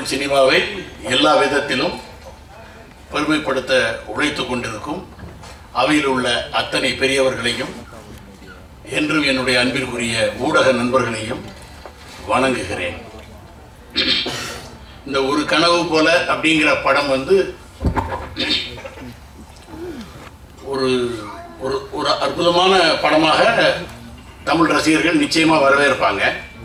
தமிழ் சினிமாவை எல்லா விதத்திலும் பெருமைப்படுத்த உழைத்துக் கொண்டிருக்கும் அவையில் உள்ள அத்தனை பெரியவர்களையும் என்றும் என்னுடைய அன்பிற்குரிய ஊடக நண்பர்களையும் வணங்குகிறேன் இந்த ஒரு கனவு போல அப்படிங்கிற படம் வந்து ஒரு ஒரு ஒரு அற்புதமான படமாக தமிழ் ரசிகர்கள் நிச்சயமா வரவேற்பாங்க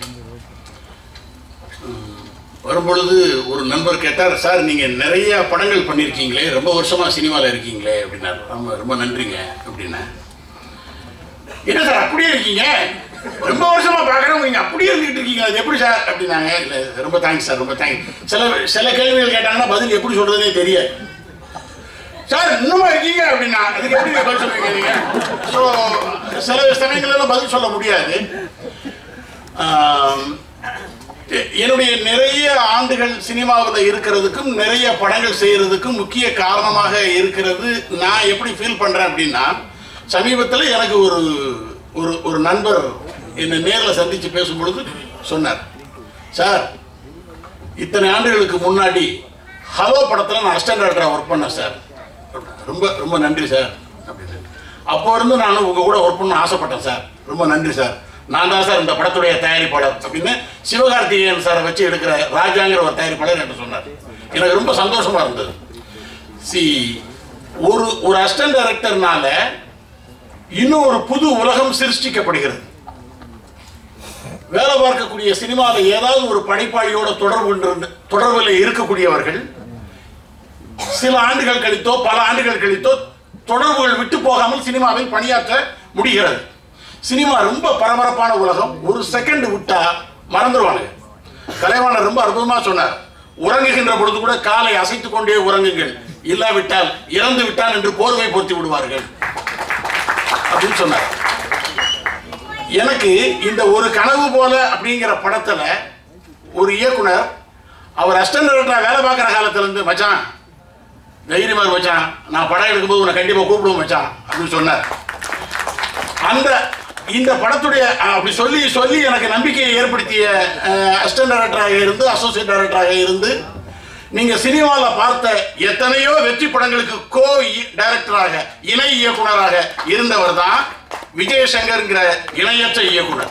உம், வரும்பொழுது ஒரு நண்பர் கேட்டார் சார் நீங்க நிறைய படங்கள் பண்ணியிருக்கீங்களே ரொம்ப வருஷமா சினிமாவில் இருக்கீங்களே அப்படின்னாரு ரொம்ப ரொம்ப நன்றிங்க அப்படின்னேன் என்ன சார் அப்படியே இருக்கீங்க ரொம்ப வருஷமா பார்க்குறோம் நீங்க அப்படியே இருந்துகிட்டு இருக்கீங்க அது எப்படி சார் அப்படின்னாங்க இல்லை ரொம்ப தேங்க்ஸ் சார் ரொம்ப தேங்க்ஸ் சில சில கேள்விகள் கேட்டாங்கன்னா பதில் எப்படி சொல்றதுனே தெரியாது சார் இன்னுமா இருக்கீங்க அப்படின்னா அதுக்கு எப்படி நீங்க பதில் சொல்லுவீங்க நீங்க ஸோ சில சமயங்கள்லாம் பதில் சொல்ல முடியாது ஆம், எ- என்னுடைய நிறைய ஆண்டுகள் சினிமாவில் இருக்கிறதுக்கும் நிறைய படங்கள் செய்யறதுக்கும் முக்கிய காரணமாக இருக்கிறது நான் எப்படி ஃபீல் பண்றேன் அப்படின்னா சமீபத்தில் எனக்கு ஒரு ஒரு ஒரு நண்பர் என்னை நேரில் சந்திச்சு பேசும்பொழுது சொன்னார் சார் இத்தனை ஆண்டுகளுக்கு முன்னாடி ஹலோ படத்தில் நான் அசிஸ்டன்ட் டேரக்டராக ஒர்க் பண்ணேன் சார் ரொம்ப ரொம்ப நன்றி சார் அப்படின்னு அப்போ இருந்து நான் உங்கள் கூட ஒர்க் பண்ண ஆசைப்பட்டேன் சார் ரொம்ப நன்றி சார் நான் தான் சார் இந்த படத்துடைய தயாரிப்பாளர் அப்படின்னு சிவகார்த்திகேயன் சாரை வச்சு எடுக்கிற ராஜாங்கிற ஒரு தயாரிப்பாளர் என்று சொன்னார் எனக்கு ரொம்ப சந்தோஷமா இருந்தது சி ஒரு ஒரு அசிஸ்டன்ட் டைரக்டர்னால இன்னும் ஒரு புது உலகம் சிருஷ்டிக்கப்படுகிறது வேலை பார்க்கக்கூடிய சினிமாவில் ஏதாவது ஒரு படைப்பாளியோட தொடர்பு கொண்டு- தொடர்பில் இருக்கக்கூடியவர்கள் சில ஆண்டுகள் கழித்தோ பல ஆண்டுகள் கழித்தோ தொடர்புகள் விட்டு போகாமல் சினிமாவில் பணியாற்ற முடிகிறது சினிமா ரொம்ப பரபரப்பான உலகம் ஒரு செகண்ட் விட்டா மறந்துடுவாங்க கலைவாணர் ரொம்ப அற்புதமா சொன்னார் உறங்குகின்ற பொழுது கூட காலை அசைத்துக் கொண்டே உறங்குங்கள் இல்லாவிட்டால் இறந்து விட்டான் என்று போர்வை பொருத்தி விடுவார்கள் அப்படின்னு சொன்னார் எனக்கு இந்த ஒரு கனவு போல அப்படிங்கிற படத்துல ஒரு இயக்குனர் அவர் அசிஸ்டன்ட் டைரக்டரா வேலை பார்க்குற காலத்துல இருந்து மச்சான் தைரியமா இரு மச்சான் நான் படம் எடுக்கும்போது உன்னை கண்டிப்பா கூப்பிடுவோம் மச்சான் அப்படின்னு சொன்னார் அந்த இந்த படத்துடைய அஹ், அப்படி சொல்லி சொல்லி எனக்கு நம்பிக்கையை ஏற்படுத்திய அசிஸ்டன்ட் டைரக்டராக இருந்து அசோசியேட் டைரக்டராக இருந்து நீங்க சினிமாவில் பார்த்த எத்தனையோ வெற்றி படங்களுக்கு கோ டைரக்டராக இணை இயக்குனராக இருந்தவர் தான் விஜயசங்கர்ங்கிற இணையற்ற இயக்குனர்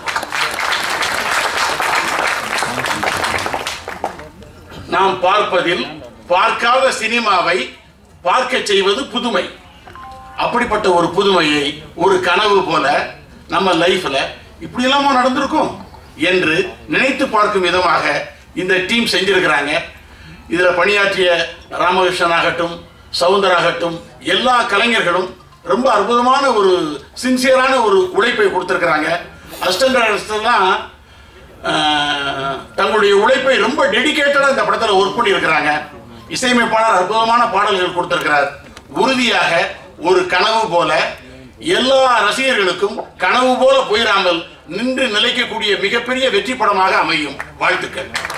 நாம் பார்ப்பதில் பார்க்காத சினிமாவை பார்க்க செய்வது புதுமை அப்படிப்பட்ட ஒரு புதுமையை ஒரு கனவு போல நம்ம லைஃப்ல இப்படி இல்லாம நடந்திருக்கும் என்று நினைத்து பார்க்கும் விதமாக இந்த டீம் செஞ்சிருக்கிறாங்க இதுல பணியாற்றிய ராமகிருஷ்ணன் ஆகட்டும் சவுந்தர் ஆகட்டும் எல்லா கலைஞர்களும் ரொம்ப அற்புதமான ஒரு சின்சியரான ஒரு உழைப்பை கொடுத்திருக்கிறாங்க அசிஸ்டன்ட் ஆஹ், தங்களுடைய உழைப்பை ரொம்ப டெடிகேட்டடா இந்த படத்துல ஒர்க் பண்ணி இருக்கிறாங்க இசையமைப்பாளர் அற்புதமான பாடல்கள் கொடுத்திருக்கிறார் உறுதியாக ஒரு கனவு போல எல்லா ரசிகர்களுக்கும் கனவு போல போயிடாமல் நின்று நிலைக்கக்கூடிய மிகப்பெரிய வெற்றி படமாக அமையும் வாழ்த்துக்கள்